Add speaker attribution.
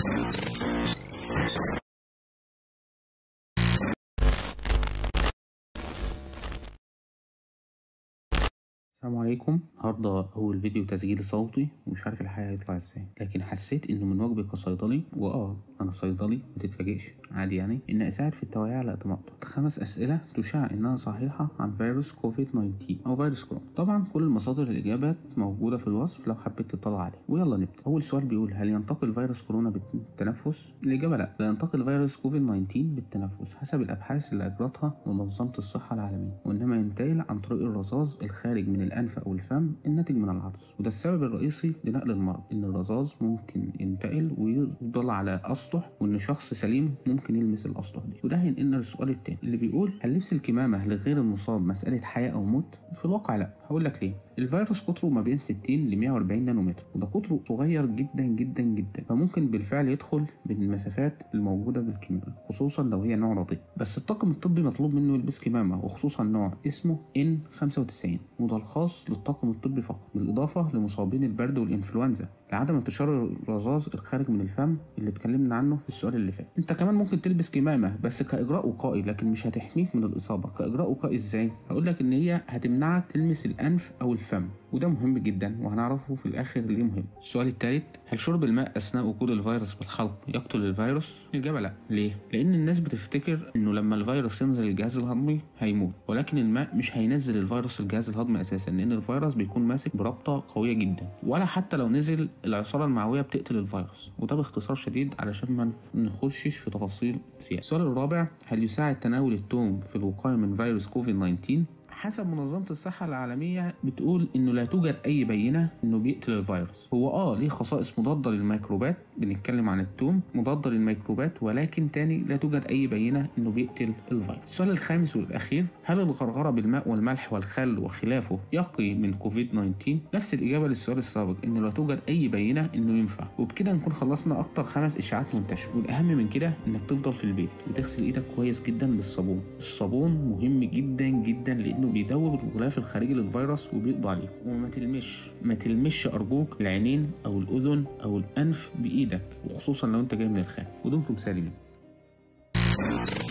Speaker 1: السلام عليكم النهارده اول فيديو تسجيل صوتي ومش عارف الحقيقه هيطلع ازاي لكن حسيت انه من واجبي كصيدلي واه انا صيدلي ما تتفاجئش عادي يعني ان اساعد في التوعيه على قد ما اقدر خمس اسئله تشاع انها صحيحه عن فيروس كوفيد 19 او فيروس كورونا طبعا كل المصادر الاجابات موجوده في الوصف لو حبيت تطلع عليه ويلا نبدا اول سؤال بيقول هل ينتقل فيروس كورونا بالتنفس الاجابه لا لا ينتقل فيروس كوفيد 19 بالتنفس حسب الابحاث اللي اجرتها منظمه الصحه العالميه وانما ينتقل عن طريق الرذاذ الخارج من الانف او الفم الناتج من العطس وده السبب الرئيسي لنقل المرض ان الرذاذ ممكن ينتقل ويفضل على اسطح وان شخص سليم ممكن يلمس الاسطح دي وده هينقلنا للسؤال التاني اللي بيقول هل لبس الكمامه لغير المصاب مساله حياه او موت في الواقع لا هقول لك ليه الفيروس قطره ما بين 60 ل 140 نانومتر وده قطره صغير جدا جدا جدا فممكن بالفعل يدخل من المسافات الموجوده بالكمامه خصوصا لو هي نوع رديء بس الطاقم الطبي مطلوب منه يلبس كمامه وخصوصا نوع اسمه N95 وده الخاص للطاقم الطبي فقط بالاضافه لمصابين البرد والانفلونزا لعدم انتشار الرذاذ الخارج من الفم اللي اتكلمنا عنه في السؤال اللي فات انت كمان ممكن تلبس كمامه بس كاجراء وقائي لكن مش هتحميك من الاصابه كاجراء وقائي ازاي هقول لك ان هي هتمنعك تلمس الانف او الفم وده مهم جدا وهنعرفه في الاخر ليه مهم السؤال الثالث هل شرب الماء اثناء وجود الفيروس بالحلق يقتل الفيروس الاجابه لا ليه لان الناس بتفتكر انه لما الفيروس ينزل الجهاز الهضمي هيموت ولكن الماء مش هينزل الفيروس الجهاز الهضمي اساسا لان الفيروس بيكون ماسك برابطه قويه جدا ولا حتى لو نزل العصاره المعويه بتقتل الفيروس وده باختصار شديد علشان ما نخشش في تفاصيل سياسة السؤال الرابع هل يساعد تناول التوم في الوقايه من فيروس كوفيد 19 حسب منظمة الصحة العالمية بتقول إنه لا توجد أي بينة إنه بيقتل الفيروس، هو آه ليه خصائص مضادة للميكروبات، بنتكلم عن التوم مضادة للميكروبات ولكن تاني لا توجد أي بينة إنه بيقتل الفيروس. السؤال الخامس والأخير هل الغرغرة بالماء والملح والخل وخلافه يقي من كوفيد 19؟ نفس الإجابة للسؤال السابق إن لا توجد أي بينة إنه ينفع، وبكده نكون خلصنا أكتر خمس إشاعات منتشرة، والأهم من كده إنك تفضل في البيت وتغسل إيدك كويس جدا بالصابون. الصابون مهم جدا جدا لأنه بيدوب الغلاف الخارجي للفيروس وبيقضي عليه وما تلمش ما تلمش ارجوك العينين او الاذن او الانف بايدك وخصوصا لو انت جاي من الخارج ودمتم سالمين